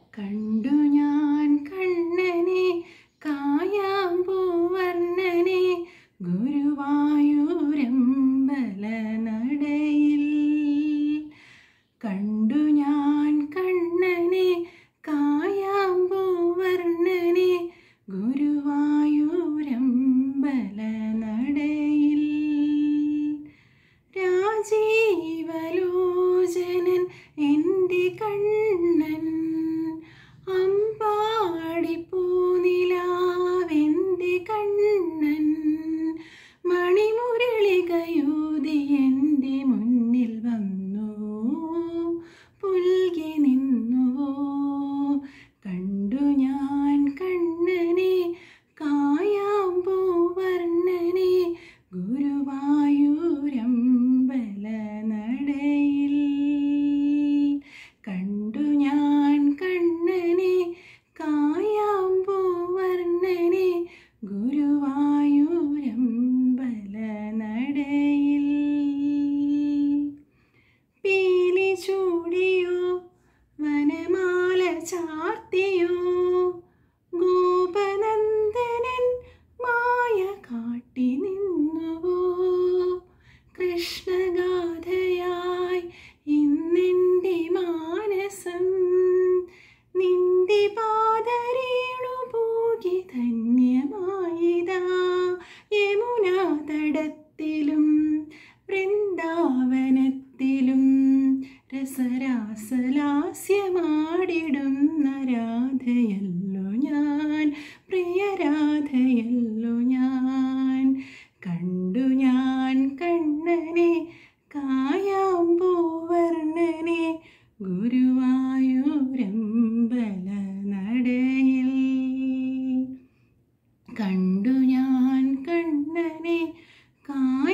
കണ്ടു ഞാൻ കണ്ണനെ കായാമ്പൂവർണ്ണനെ ഗുരുവായൂരമ്പല നടയിൽ കണ്ടു ഞാൻ കണ്ണനെ കായാമ്പൂവർണ്ണനെ ഗുരുവായൂരമ്പല നടയിൽ രാജീവലോചനൻ എൻ്റെ കണ്ണൻ അമ്പാടിപ്പൂനിലാവെൻ്റെ കണ്ണൻ മണിമുരളികയൂതി എൻ്റെ മുന്നിൽ വന്നു പുൽകി നിന്നുവോ കണ്ടു ഞാൻ കണ്ണനെ കായാമ്പൂവർണ്ണനെ ഗുരുവായൂരമ്പല നടയിൽ കണ്ടു ഞാൻ കണ്ണനെ കായാമ്പൂവർണ്ണനെ ഗുരുവായൂരമ്പല നടയിൽ പീലി ചൂടിയോ വനമാല ചാർത്തിയോ ഗോപനന്ദനൻ മായ കാട്ടി നിന്നുവോ കൃഷ്ണഗാഥയായി ഇന്നെൻ്റെ മാനസം നിന്റെ പാദരേണു പോകി ധന്യമായിതാ യമുനാ തടത്തിലും വൃന്ദാവനത്തിലും രസരാസലാസ്യമാടിടുന്ന രാധയല്ലോ ഞാൻ പ്രിയ രാധയല്ലോ ഞാൻ കണ്ടു ഞാൻ കണ്ണനെ കായാമ്പൂവർണ്ണനെ ഗുരുവായൂരമ്പല നടയിൽ കണ്ടു ഞാൻ കണ്ണനെ കാ